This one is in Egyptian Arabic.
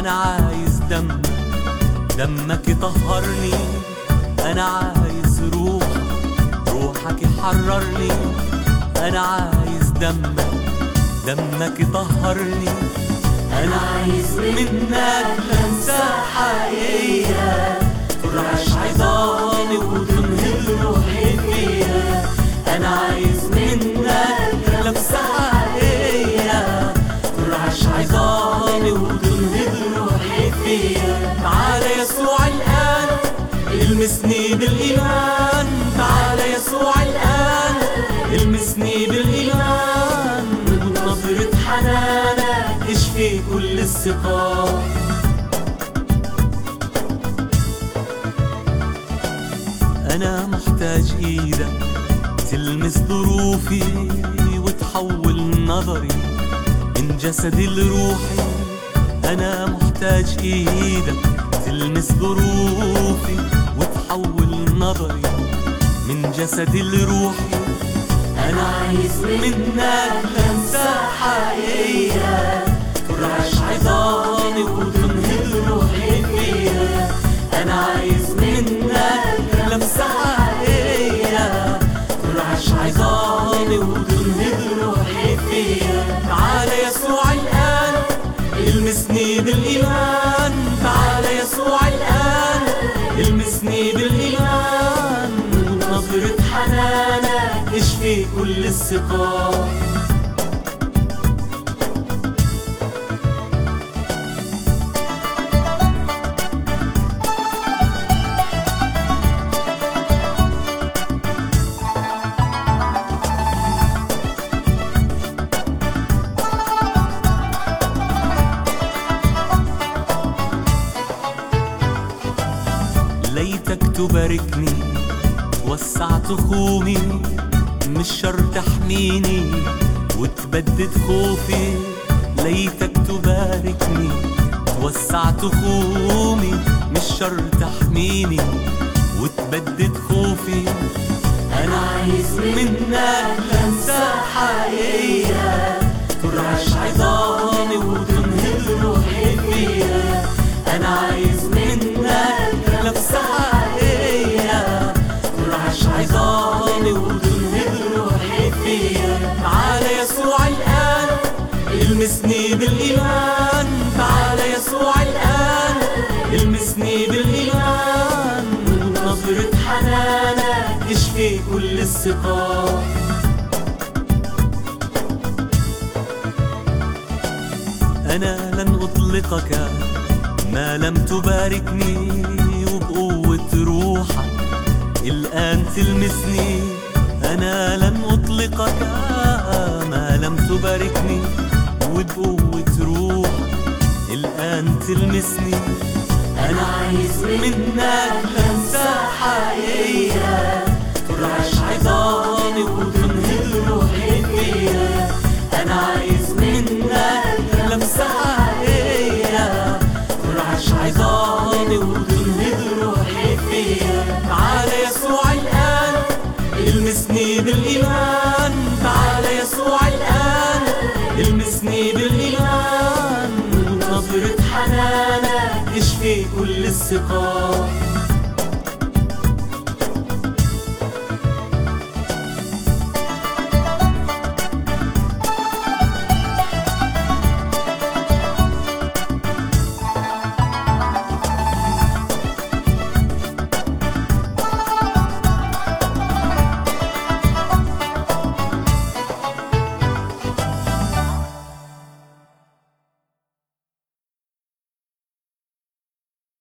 انا عايز دمك دمك يطهرني انا عايز روحك روحك يحررني انا عايز دمك دمك يطهرني انا عايز منك لمسة حقيقية ترعش عظامي وتنهض روحي فيها انا عايز منك لمسة حقيقية ترعش عظامي وتنهض روحي فيها تعال يسوع الآن المسني بالإيمان تعال يسوع الآن المسني بالإيمان ونظرة حنانك اشفي كل الثقات أنا محتاج إيدك تلمس ظروفي وتحول نظري من جسدي لروحي أنا محتاج إيدك تلمس ظروفي وتحول نظري من جسدي لروحي أنا عايز منك لمسة حقيقية ترعش عظامي وتنهض روحي فيها أنا عايز منك لمسة حقيقية ترعش عظامي وتنهض روحي فيها تعال يسوع الآن المسني بالإيمان تعال يسوع الآن المسني بالإيمان ونظرة حنانك اشفي كل الثقات ليتك تباركني وسعت خومي مش شرط تحميني وتبدد خوفي ليتك تباركني وسعت خومي مش شرط تحميني وتبدد خوفي انا عايز منك لمسة حقيقية ترعش عظامي وتنهض روحي فيها انا عايز منك لمسة حقيقية ترعش عظامي وتنهض روحي فيها تعال يسوع الآن المسني بالإيمان تعال يسوع الآن المسني بالإيمان ونظرة حنانك اشفي كل الثقات أنا لن أطلقك ما لم تباركني وبقوة روحك الآن تلمسني أنا لن أطلقك ما لم تباركني وبقوة روحك الآن تلمسني أنا عايز منك لمسة حقيقية ترعش عظامي وتنهض روحي فيها أنا عايز منك لمسة حقيقية ترعش عظامي وتنهض روحي فيها تعال يسوع الآن المسني بالإيمان تعال يسوع الآن المسني بالإيمان ونظرة حنانك اشفي كل الثقات